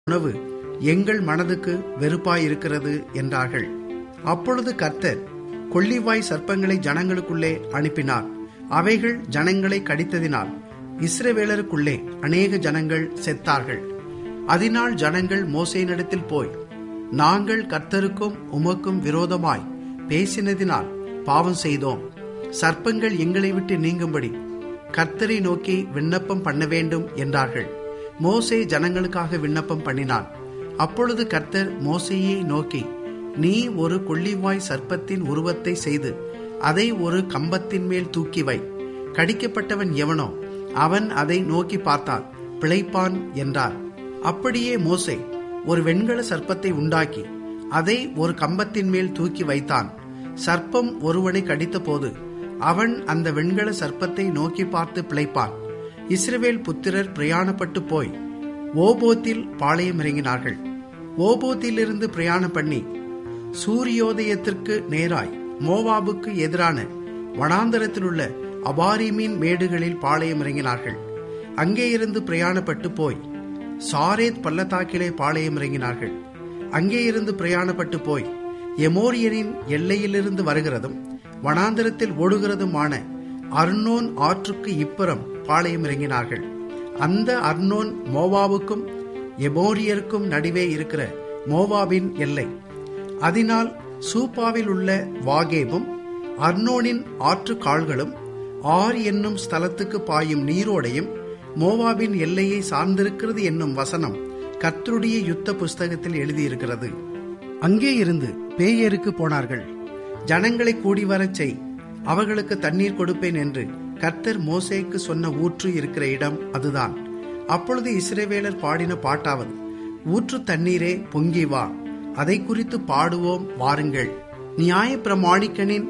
உணவு எங்கள் மனதுக்கு வெறுப்பாயிருக்கிறது என்றார்கள் அப்பொழுது கர்த்தர் கொள்ளிவாய் சர்ப்பங்களை ஜனங்களுக்குள்ளே அனுப்பினார் அவைகள் ஜனங்களை கடித்ததினால் இஸ்ரவேலருக்குள்ளே அநேக ஜனங்கள் செத்தார்கள் அதனால் ஜனங்கள் மோசேனிடத்தில் போய் நாங்கள் கர்த்தருக்கும் உமக்கும் விரோதமாய் பேசினதினால் பாவம் செய்தோம் சர்ப்பங்கள் எங்களை விட்டு நீங்கும்படி கர்த்தரை நோக்கி விண்ணப்பம் பண்ண வேண்டும் என்றார்கள் மோசே ஜனங்களுக்காக விண்ணப்பம் பண்ணினான் அப்பொழுது கர்த்தர் மோசேயை நோக்கி நீ ஒரு கொள்ளிவாய் சர்ப்பத்தின் உருவத்தை செய்து அதை ஒரு கம்பத்தின் மேல் தூக்கி வை கடிக்கப்பட்டவன் எவனோ அவன் அதை நோக்கி பார்த்தால் பிழைப்பான் என்றார் அப்படியே மோசே ஒரு வெண்கல சர்ப்பத்தை உண்டாக்கி அதை ஒரு கம்பத்தின் மேல் தூக்கி வைத்தான் சர்ப்பம் ஒருவனை கடித்த போது அவன் அந்த வெண்கல சர்ப்பத்தை நோக்கி பார்த்து பிழைப்பான் இஸ்ரவேல் புத்திரர் பிரயாணப்பட்டு போய் ஓபோத்தில் பாளையம் இறங்கினார்கள் ஓபோத்திலிருந்து பிரயாணம் பண்ணி சூரியோதயத்திற்கு நேராய் மோவாபுக்கு எதிரான வனாந்தரத்தில் உள்ள அபாரிமீன் மேடுகளில் பாளையம் இறங்கினார்கள் அங்கே இருந்து பிரயாணப்பட்டு போய் சாரேத் பள்ளத்தாக்கிலே பாளையம் இறங்கினார்கள் அங்கே இருந்து பிரயாணப்பட்டு போய் எமோரியனின் எல்லையிலிருந்து வருகிறதும் வனாந்தரத்தில் ஓடுகிறதுமான அர்னோன் ஆற்றுக்கு இப்புறம் பாளையம் இறங்கினார்கள் அந்த அர்னோன் மோவாவுக்கும் எமோரியருக்கும் நடுவே இருக்கிற மோவாவின் எல்லை அதனால் சூப்பாவில் உள்ள வாகேபும் அர்னோனின் ஆற்று கால்களும் ஆர் என்னும் ஸ்தலத்துக்கு பாயும் நீரோடையும் மோவாவின் எல்லையை சார்ந்திருக்கிறது என்னும் வசனம் கர்த்தருடைய யுத்த புஸ்தகத்தில் எழுதியிருக்கிறது அங்கே இருந்து பேயருக்கு போனார்கள் ஜனங்களை கூடி வரச் செய் அவர்களுக்கு தண்ணீர் கொடுப்பேன் என்று கர்த்தர் மோசேக்கு சொன்ன ஊற்று இருக்கிற இடம் அதுதான் அப்பொழுது இஸ்ரேவேலர் பாடின பாட்டாவது ஊற்று தண்ணீரே பொங்கி வா அதை குறித்து பாடுவோம் வாருங்கள் நியாய பிரமாணிக்கனின்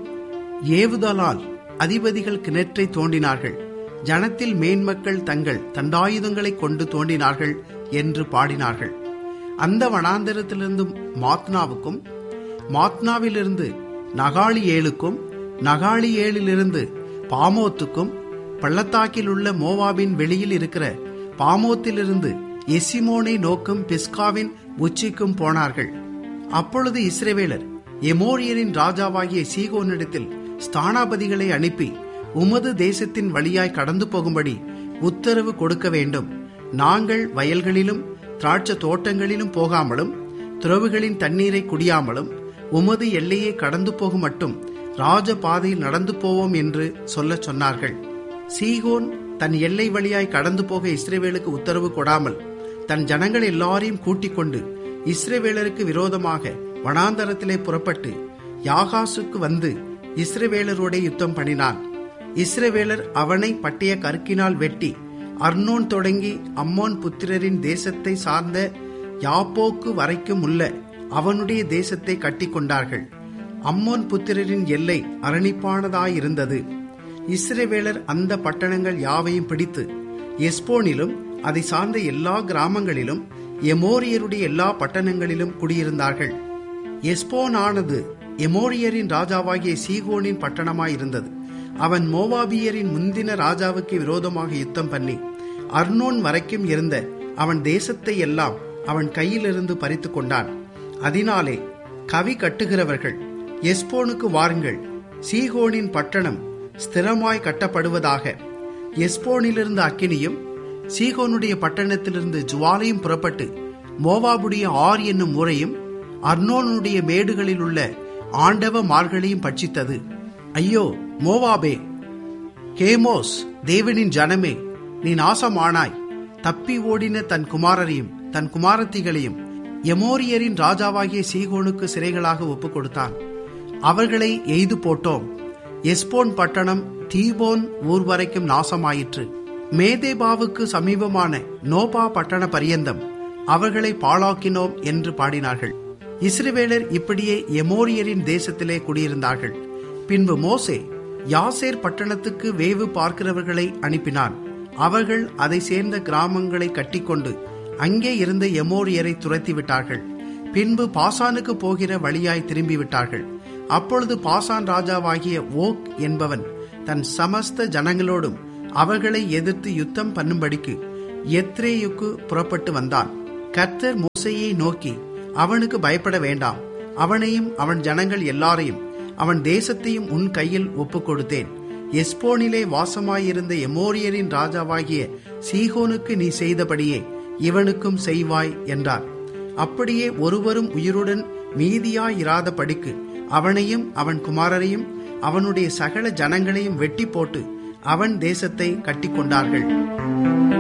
ஏவுதலால் அதிபதிகள் கிணற்றை தோண்டினார்கள் ஜனத்தில் மேன்மக்கள் தங்கள் தண்டாயுதங்களை கொண்டு தோண்டினார்கள் என்று பாடினார்கள் அந்த வனாந்தரத்திலிருந்து மாத்னாவுக்கும் மாத்னாவிலிருந்து நகாளி ஏழுக்கும் நகாளி ஏழிலிருந்து பாமோத்துக்கும் பள்ளத்தாக்கில் உள்ள மோவாவின் வெளியில் இருக்கிற பாமோத்திலிருந்து எசிமோனை நோக்கும் பிஸ்காவின் உச்சிக்கும் போனார்கள் அப்பொழுது இஸ்ரேவேலர் எமோரியரின் ராஜாவாகிய சீகோனிடத்தில் ஸ்தானாபதிகளை அனுப்பி உமது தேசத்தின் வழியாய் கடந்து போகும்படி உத்தரவு கொடுக்க வேண்டும் நாங்கள் வயல்களிலும் திராட்சை தோட்டங்களிலும் போகாமலும் துறவுகளின் தண்ணீரை குடியாமலும் உமது எல்லையை கடந்து போகும் மட்டும் ராஜ பாதையில் நடந்து போவோம் என்று சொல்ல சொன்னார்கள் சீகோன் தன் எல்லை வழியாய் கடந்து போக இஸ்ரேவேலுக்கு உத்தரவு கொடாமல் தன் ஜனங்கள் எல்லாரையும் கூட்டிக் கொண்டு இஸ்ரேவேலருக்கு விரோதமாக வனாந்தரத்திலே புறப்பட்டு யாகாசுக்கு வந்து இஸ்ரேவேலரோட யுத்தம் பண்ணினான் இஸ்ரேவேலர் அவனை பட்டிய கற்கினால் வெட்டி அர்னோன் தொடங்கி அம்மோன் புத்திரரின் தேசத்தை சார்ந்த யாப்போக்கு வரைக்கும் உள்ள அவனுடைய தேசத்தை கட்டி கொண்டார்கள் அம்மோன் புத்திரரின் எல்லை அரணிப்பானதாயிருந்தது இஸ்ரேவேலர் அந்த பட்டணங்கள் யாவையும் பிடித்து எஸ்போனிலும் அதை சார்ந்த எல்லா கிராமங்களிலும் எமோரியருடைய எல்லா பட்டணங்களிலும் குடியிருந்தார்கள் எஸ்போன் ஆனது எமோரியரின் ராஜாவாகிய சீகோனின் பட்டணமாயிருந்தது அவன் மோவாபியரின் முந்தின ராஜாவுக்கு விரோதமாக யுத்தம் பண்ணி அர்னோன் வரைக்கும் இருந்த அவன் தேசத்தை எல்லாம் அவன் கையிலிருந்து பறித்து கொண்டான் அதனாலே கவி கட்டுகிறவர்கள் எஸ்போனுக்கு வாருங்கள் சீகோனின் பட்டணம் ஸ்திரமாய் கட்டப்படுவதாக எஸ்போனிலிருந்து அக்கினியும் சீகோனுடைய பட்டணத்திலிருந்து ஜுவாலையும் புறப்பட்டு மோவாபுடைய ஆர் என்னும் முறையும் அர்னோனுடைய மேடுகளில் உள்ள ஆண்டவ மார்களையும் பட்சித்தது ஐயோ மோவாபே கேமோஸ் தேவனின் ஜனமே நீ நாசமானாய் தப்பி ஓடின தன் குமாரரையும் தன் குமாரத்திகளையும் எமோரியரின் ராஜாவாகிய சீகோனுக்கு சிறைகளாக ஒப்புக் கொடுத்தான் அவர்களை எய்து போட்டோம் எஸ்போன் பட்டணம் தீபோன் ஊர் வரைக்கும் நாசமாயிற்று மேதேபாவுக்கு சமீபமான நோபா பட்டண பரியந்தம் அவர்களை பாழாக்கினோம் என்று பாடினார்கள் இஸ்ரவேலர் இப்படியே எமோரியரின் தேசத்திலே குடியிருந்தார்கள் பின்பு மோசே யாசேர் பட்டணத்துக்கு வேவு பார்க்கிறவர்களை அனுப்பினான் அவர்கள் அதை சேர்ந்த கிராமங்களை கட்டிக்கொண்டு அங்கே இருந்த எமோரியரை துரத்தி விட்டார்கள் பின்பு பாசானுக்கு போகிற வழியாய் திரும்பி விட்டார்கள் அப்பொழுது பாசான் ராஜாவாகிய ஓக் என்பவன் தன் சமஸ்த ஜனங்களோடும் அவர்களை எதிர்த்து யுத்தம் பண்ணும்படிக்கு எத்ரேயுக்கு புறப்பட்டு வந்தான் கர்த்தர் மோசையை நோக்கி அவனுக்கு பயப்பட வேண்டாம் அவனையும் அவன் ஜனங்கள் எல்லாரையும் அவன் தேசத்தையும் உன் கையில் ஒப்புக் கொடுத்தேன் எஸ்போனிலே வாசமாயிருந்த எமோரியரின் ராஜாவாகிய சீகோனுக்கு நீ செய்தபடியே இவனுக்கும் செய்வாய் என்றார் அப்படியே ஒருவரும் உயிருடன் மீதியாயிராத படிக்கு அவனையும் அவன் குமாரரையும் அவனுடைய சகல ஜனங்களையும் வெட்டி போட்டு அவன் தேசத்தை கட்டிக்கொண்டார்கள்